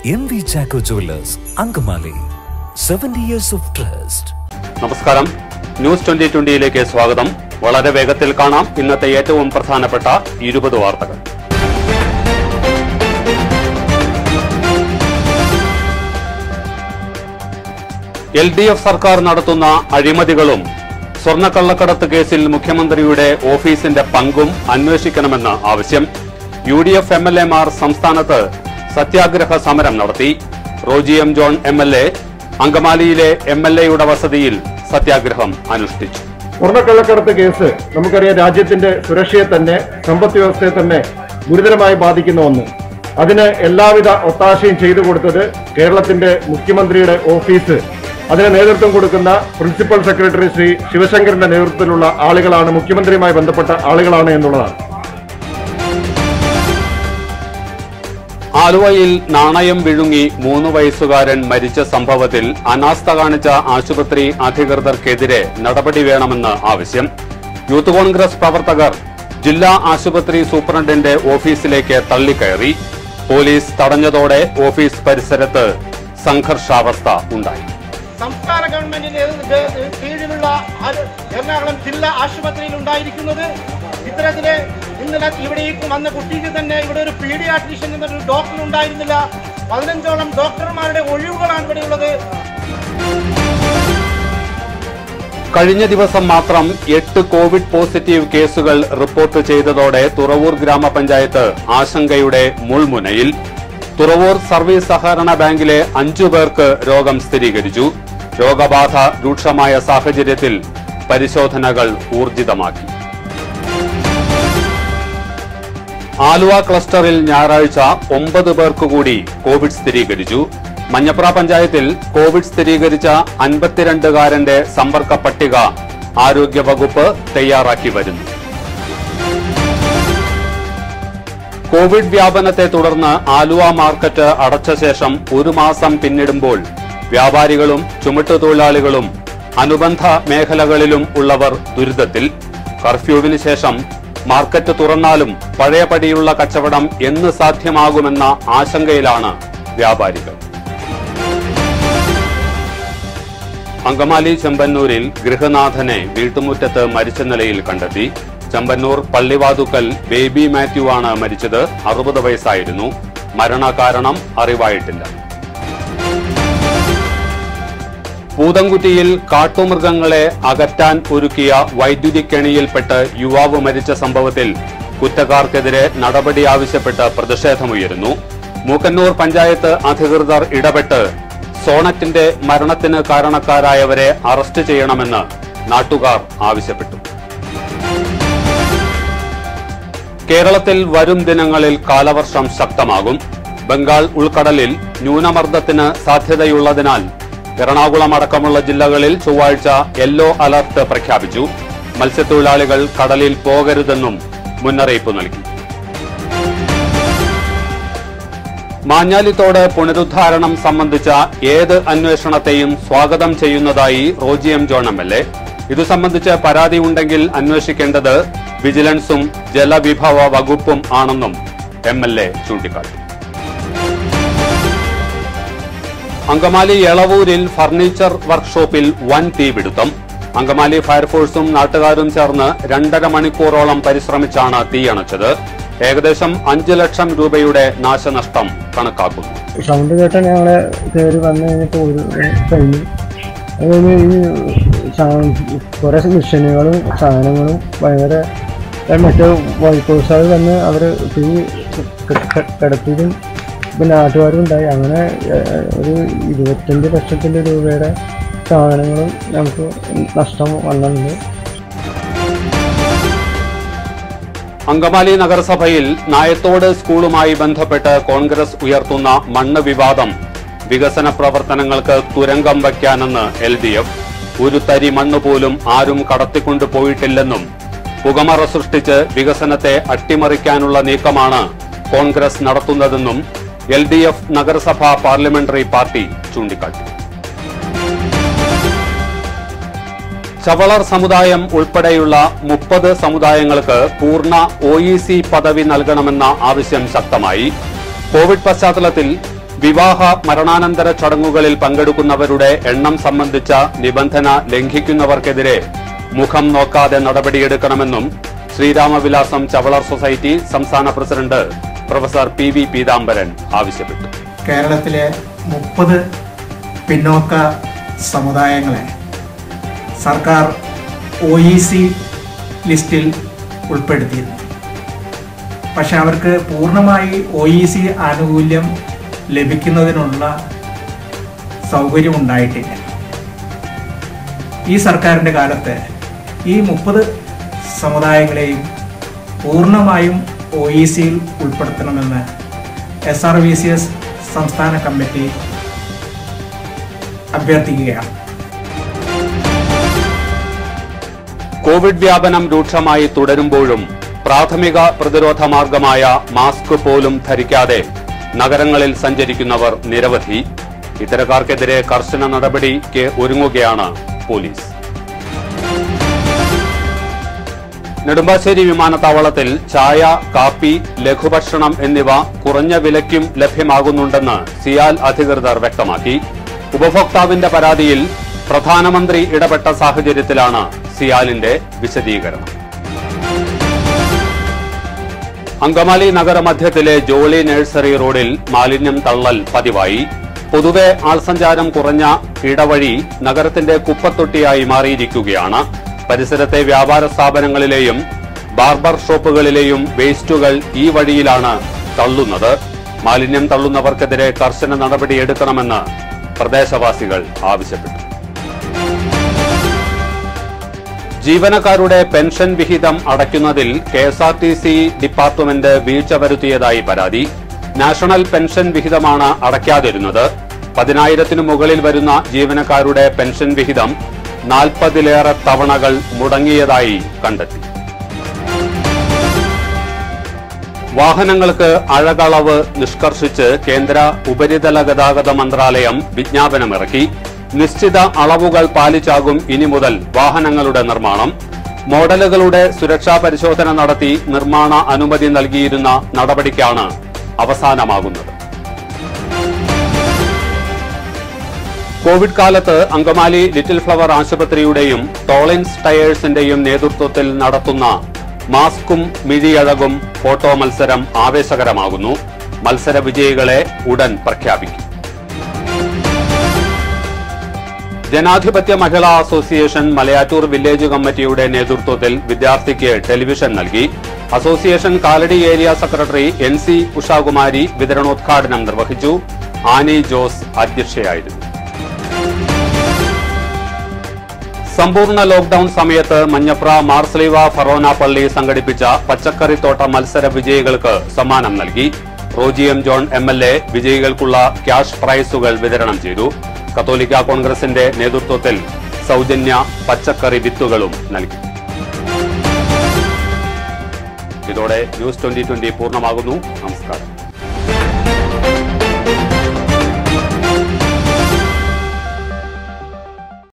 M V Chacko jewellers Angamaly seventy years of trust നമസ്കാരം news twenty ട്വന്റിയിലേക്ക് സ്വാഗതം വളരെ വേഗത്തിൽ കാണാം ഇന്നത്തെ ഏറ്റവും പ്രധാനപ്പെട്ട ഇരുപത് വാർത്തകൾ എൽ ഡി എഫ് സർക്കാർ നടത്തുന്ന അഴിമതികളും സ്വർണ്ണക്കള്ളക്കടത്ത് കേസിൽ മുഖ്യമന്ത്രിയുടെ ഓഫീസിന്റെ പങ്കും അന്വേഷിക്കണമെന്ന് ആവശ്യം U D F M L എമാർ സംസ്ഥാനത്ത് സത്യാഗ്രഹ സമരം നടത്തി Roji M John M L A അങ്കമാലിയിലെ എം എൽ എയുടെ വസതിയിൽ സത്യാഗ്രഹം അനുഷ്ഠിച്ചു സ്വർണ്ണക്കള്ളക്കടത്ത് കേസ് നമുക്കറിയാം രാജ്യത്തിന്റെ സുരക്ഷയെ തന്നെ സമ്പദ് വ്യവസ്ഥയെ തന്നെ ഗുരുതരമായി ബാധിക്കുന്ന ഒന്ന് അതിന് എല്ലാവിധ ഒത്താശയും ചെയ്തു കൊടുത്തത് കേരളത്തിന്റെ മുഖ്യമന്ത്രിയുടെ ഓഫീസ് അതിന് നേതൃത്വം കൊടുക്കുന്ന പ്രിൻസിപ്പൽ സെക്രട്ടറി ശ്രീ ശിവശങ്കറിന്റെ നേതൃത്വത്തിലുള്ള ആളുകളാണ് മുഖ്യമന്ത്രിയുമായി ബന്ധപ്പെട്ട ആളുകളാണ് എന്നുള്ളതാണ് ആലുവയിൽ നാണയം വിഴുങ്ങി മൂന്ന് വയസ്സുകാരൻ മരിച്ച സംഭവത്തിൽ അനാസ്ഥ കാണിച്ച ആശുപത്രി അധികൃതർക്കെതിരെ നടപടി വേണമെന്ന് ആവശ്യം യൂത്ത് കോൺഗ്രസ് പ്രവർത്തകർ ജില്ലാ ആശുപത്രി സൂപ്രണ്ടിന്റെ ഓഫീസിലേക്ക് തള്ളിക്കയറി പോലീസ് തടഞ്ഞതോടെ ഓഫീസ് പരിസരത്ത് സംഘർഷാവസ്ഥ ഉണ്ടായി സംസ്ഥാന ഗവൺമെന്റിന്റെ കീഴിലുള്ള അത് എറണാകുളം ജില്ലാ ആശുപത്രിയിൽ ഉണ്ടായിരിക്കുന്നത് ഇത്തരത്തില് ഇന്നലെ ഇവിടേക്ക് വന്ന കുട്ടിക്ക് തന്നെ ഇവിടെ ഒരു പീഡിയാട്രീഷ്യൻ എന്നൊരു ഡോക്ടർ ഉണ്ടായിരുന്നില്ല പതിനഞ്ചോളം ഡോക്ടർമാരുടെ ഒഴിവുകളാണ് ഇവിടെയുള്ളത് കഴിഞ്ഞ ദിവസം മാത്രം എട്ട് കോവിഡ് പോസിറ്റീവ് കേസുകൾ റിപ്പോർട്ട് ചെയ്തതോടെ തുറവൂർ ഗ്രാമപഞ്ചായത്ത് ആശങ്കയുടെ മുൾമുനയിൽ തുറവൂർ സർവീസ് സഹകരണ ബാങ്കിലെ അഞ്ചു പേർക്ക് രോഗം സ്ഥിരീകരിച്ചു രോഗബാധ രൂക്ഷമായ സാഹചര്യത്തിൽ പരിശോധനകൾ ഊർജിതമാക്കി ആലുവ ക്ലസ്റ്ററിൽ ഞായറാഴ്ച ഒമ്പത് പേർക്ക് കൂടി കോവിഡ് സ്ഥിരീകരിച്ചു മഞ്ഞപ്ര പഞ്ചായത്തിൽ കോവിഡ് സ്ഥിരീകരിച്ച അൻപത്തിരണ്ടുകാരന്റെ സമ്പർക്ക പട്ടിക ആരോഗ്യവകുപ്പ് തയ്യാറാക്കി വരുന്നു കോവിഡ് വ്യാപനത്തെ തുടർന്ന് ആലുവ മാർക്കറ്റ് അടച്ച ശേഷം ഒരു മാസം പിന്നിടുമ്പോൾ വ്യാപാരികളും ചുമട്ടുതൊഴിലാളികളും അനുബന്ധ മേഖലകളിലും ഉള്ളവർ ദുരിതത്തിൽ കർഫ്യൂവിന് ശേഷം മാർക്കറ്റ് തുറന്നാലും പഴയപടിയുള്ള കച്ചവടം എന്ന് സാധ്യമാകുമെന്ന ആശങ്കയിലാണ് വ്യാപാരികൾ അങ്കമാലി ചെമ്പന്നൂരിൽ ഗൃഹനാഥനെ വീട്ടുമുറ്റത്ത് മരിച്ച നിലയിൽ കണ്ടെത്തി ചെമ്പന്നൂർ പള്ളിവാതുക്കൽ ബേബി മാത്യു ആണ് മരിച്ചത് അറുപത് വയസ്സായിരുന്നു മരണകാരണം അറിവായിട്ടില്ല പൂതൻകുറ്റിയിൽ കാട്ടുമൃഗങ്ങളെ അകറ്റാൻ ഒരുക്കിയ വൈദ്യുതി കെണിയിൽപ്പെട്ട് യുവാവ് മരിച്ച സംഭവത്തിൽ കുറ്റക്കാർക്കെതിരെ നടപടി ആവശ്യപ്പെട്ട് പ്രതിഷേധമുയരുന്നു മൂക്കന്നൂർ പഞ്ചായത്ത് അധികൃതർ ഇടപെട്ട് സോണറ്റിന്റെ മരണത്തിന് കാരണക്കാരായവരെ അറസ്റ്റ് ചെയ്യണമെന്ന് നാട്ടുകാർ ആവശ്യപ്പെട്ടു കേരളത്തിൽ വരും ദിനങ്ങളിൽ കാലവർഷം ശക്തമാകും ബംഗാൾ ഉൾക്കടലിൽ ന്യൂനമർദ്ദത്തിന് സാധ്യതയുള്ളതിനാൽ എറണാകുളം അടക്കമുള്ള ജില്ലകളിൽ ചൊവ്വാഴ്ച യെല്ലോ അലർട്ട് പ്രഖ്യാപിച്ചു മത്സ്യത്തൊഴിലാളികൾ കടലിൽ പോകരുതെന്നും മുന്നറിയിപ്പ് നൽകി മാഞ്ഞാലിത്തോട് പുനരുദ്ധാരണം സംബന്ധിച്ച ഏത് അന്വേഷണത്തെയും സ്വാഗതം ചെയ്യുന്നതായി Roji M John M L A ഇതു സംബന്ധിച്ച് പരാതി ഉണ്ടെങ്കിൽ അന്വേഷിക്കേണ്ടത് വിജിലൻസും ജലവിഭവ വകുപ്പും ആണെന്നും എം എൽ എ ചൂണ്ടിക്കാട്ടി അങ്കമാലി എളവൂരിൽ ഫർണിച്ചർ വർക്ക്ഷോപ്പിൽ വൻ തീപിടുത്തം അങ്കമാലി ഫയർഫോഴ്സും നാട്ടുകാരും ചേർന്ന് രണ്ടര മണിക്കൂറോളം പരിശ്രമിച്ചാണ് തീയണച്ചത് ഏകദേശം അഞ്ച് ലക്ഷം രൂപയുടെ നാശനഷ്ടം കണക്കാക്കുന്നു സൗണ്ട് കേട്ട ഞങ്ങളെ കയറി വന്നു കഴിഞ്ഞപ്പോൾ ഒരു കഴിഞ്ഞു അത് കഴിഞ്ഞ് ഈ സാ- കുറേ മിഷനുകളും സാധനങ്ങളും ഭയങ്കര ഏ, മറ്റേ വൈക്കോസാവ് വന്ന് അവർ തീ ക- ക- കിടത്തിയതും പിന്നെ നാട്ടുകാരും ഉണ്ടായി അങ്ങനെ ഏ, ഒരു ഇരുപത്തഞ്ച് ലക്ഷത്തിൻ്റെ രൂപയുടെ സാധനങ്ങളും നമുക്ക് നഷ്ടം വന്നിട്ടുണ്ട് അങ്കമാലി നഗരസഭയിൽ നായത്തോട് സ്കൂളുമായി ബന്ധപ്പെട്ട് കോൺഗ്രസ് ഉയർത്തുന്ന മണ്ണ് വിവാദം വികസന പ്രവർത്തനങ്ങൾക്ക് തുരങ്കം വയ്ക്കാനെന്ന് എൽ ഡി എഫ് ഒരു തരി മണ്ണ് പോലും ആരും കടത്തിക്കൊണ്ടു പോയിട്ടില്ലെന്നും പുകമറ സൃഷ്ടിച്ച് വികസനത്തെ അട്ടിമറിക്കാനുള്ള നീക്കമാണ് കോൺഗ്രസ് നടത്തുന്നതെന്നും എൽ ഡി എഫ് നഗരസഭാ പാർലമെന്ററി പാർട്ടി ചൂണ്ടിക്കാട്ടി ചവളർ സമുദായം ഉൾപ്പെടെയുള്ള മുപ്പത് സമുദായങ്ങൾക്ക് പൂർണ്ണ ഒ ഇ സി പദവി നൽകണമെന്ന ആവശ്യം ശക്തമായി കോവിഡ് പശ്ചാത്തലത്തിൽ വിവാഹ മരണാനന്തര ചടങ്ങുകളിൽ പങ്കെടുക്കുന്നവരുടെ എണ്ണം സംബന്ധിച്ച നിബന്ധന ലംഘിക്കുന്നവർക്കെതിരെ മുഖം നോക്കാതെ നടപടിയെടുക്കണമെന്നും ശ്രീരാമവിലാസം ചവളർ സൊസൈറ്റി സംസ്ഥാന president professor P V Peethambaran ആവശ്യപ്പെട്ടു കേരളത്തിലെ മുപ്പത് പിന്നോക്ക സമുദായങ്ങളെ സർക്കാർ ഒ ഇ സി ലിസ്റ്റിൽ ഉൾപ്പെടുത്തിയിരുന്നു പക്ഷെ അവർക്ക് പൂർണ്ണമായി ഒ ഇ സി ആനുകൂല്യം ലഭിക്കുന്നതിനുള്ള സൗകര്യം ഉണ്ടായിട്ടില്ല ഈ സർക്കാരിൻ്റെ കാലത്ത് ഈ മുപ്പത് സമുദായങ്ങളെയും പൂർണ്ണമായും ഒ ഇ സിയിൽ ഉൾപ്പെടുത്തണമെന്ന് S R V C S സംസ്ഥാന കമ്മിറ്റി അഭ്യർത്ഥിക്കുകയാണ് കോവിഡ് വ്യാപനം രൂക്ഷമായി തുടരുമ്പോഴും പ്രാഥമിക പ്രതിരോധ മാർഗമായ മാസ്ക് പോലും ധരിക്കാതെ നഗരങ്ങളിൽ സഞ്ചരിക്കുന്നവർ നിരവധി ഇത്തരക്കാർക്കെതിരെ കർശന നടപടിക്ക് ഒരുങ്ങുകയാണ് പോലീസ് നെടുമ്പാശ്ശേരി വിമാനത്താവളത്തിൽ ചായ കാപ്പി ലഘുഭക്ഷണം എന്നിവ കുറഞ്ഞ വിലയ്ക്കും ലഭ്യമാകുന്നുണ്ടെന്ന് സിയാൽ അധികൃതർ വ്യക്തമാക്കി ഉപഭോക്താവിന്റെ പരാതിയിൽ പ്രധാനമന്ത്രി ഇടപെട്ട സാഹചര്യത്തിലാണ് സിയാലിന്റെ വിശദീകരണം അങ്കമാലി നഗരമധ്യത്തിലെ ജോളി നഴ്സറി റോഡിൽ മാലിന്യം തള്ളൽ പതിവായി പൊതുവെ ആൾസഞ്ചാരം കുറഞ്ഞ ഇടവഴി നഗരത്തിന്റെ കുപ്പത്തൊട്ടിയായി മാറിയിരിക്കുകയാണ് പരിസരത്തെ വ്യാപാര സ്ഥാപനങ്ങളിലെയും ബാർബർ ഷോപ്പുകളിലെയും വേസ്റ്റുകൾ ഈ വഴിയിലാണ് തള്ളുന്നത് മാലിന്യം തള്ളുന്നവർക്കെതിരെ കർശന നടപടിയെടുക്കണമെന്ന് പ്രദേശവാസികൾ ആവശ്യപ്പെട്ടു ജീവനക്കാരുടെ പെൻഷൻ വിഹിതം അടയ്ക്കുന്നതിൽ K S R T C department വീഴ്ച വരുത്തിയതായി പരാതി നാഷണൽ പെൻഷൻ വിഹിതമാണ് അടയ്ക്കാതിരുന്നത് പതിനായിരത്തിനു മുകളിൽ വരുന്ന ജീവനക്കാരുടെ പെൻഷൻ വിഹിതം നാൽപ്പതിലേറെ തവണകൾ മുടങ്ങിയതായി കണ്ടെത്തി വാഹനങ്ങൾക്ക് അഴകളവ് നിഷ്കർഷിച്ച് കേന്ദ്ര ഉപരിതല ഗതാഗത മന്ത്രാലയം വിജ്ഞാപനമിറക്കി നിശ്ചിത അളവുകൾ പാലിച്ചാകും ഇനി മുതൽ വാഹനങ്ങളുടെ നിർമ്മാണം മോഡലുകളുടെ സുരക്ഷാ പരിശോധന നടത്തി നിർമ്മാണ അനുമതി നൽകിയിരുന്ന നടപടിക്കാണ് അവസാനമാകുന്നത് കോവിഡ് കാലത്ത് അങ്കമാലി ലിറ്റിൽ ഫ്ലവർ ആശുപത്രിയുടെയും ടോളിൻസ് ടയേഴ്സിന്റെയും നേതൃത്വത്തിൽ നടത്തുന്ന മാസ്കും മിഴിയഴകും ഫോട്ടോ മത്സരം ആവേശകരമാകുന്നു മത്സര വിജയികളെ ഉടൻ പ്രഖ്യാപിക്കും ജനാധിപത്യ മഹിളാ അസോസിയേഷൻ മലയാറ്റൂർ വില്ലേജ് കമ്മിറ്റിയുടെ നേതൃത്വത്തിൽ വിദ്യാർത്ഥിക്ക് ടെലിവിഷൻ നൽകി association Kalady area secretary N C Ushakumari വിതരണോദ്ഘാടനം നിർവഹിച്ചു ആനി ജോസ് അധ്യക്ഷയായിരുന്നു സമ്പൂർണ്ണ ലോക്ഡൌൺ സമയത്ത് മഞ്ഞപ്ര മാർസ്ലീവ ഫറോന പള്ളി സംഘടിപ്പിച്ച പച്ചക്കറിത്തോട്ട മത്സര വിജയികൾക്ക് സമ്മാനം നൽകി Roji M John M L A വിജയികൾക്കുള്ള ക്യാഷ് പ്രൈസുകൾ വിതരണം ചെയ്തു കത്തോലിക്ക കോൺഗ്രസിന്റെ നേതൃത്വത്തിൽ സൗജന്യ പച്ചക്കറി വിത്തുകളും നൽകി ഇതോടെ ന്യൂസ് ട്വന്റി ട്വന്റി പൂർണ്ണമാകുന്നു നമസ്കാരം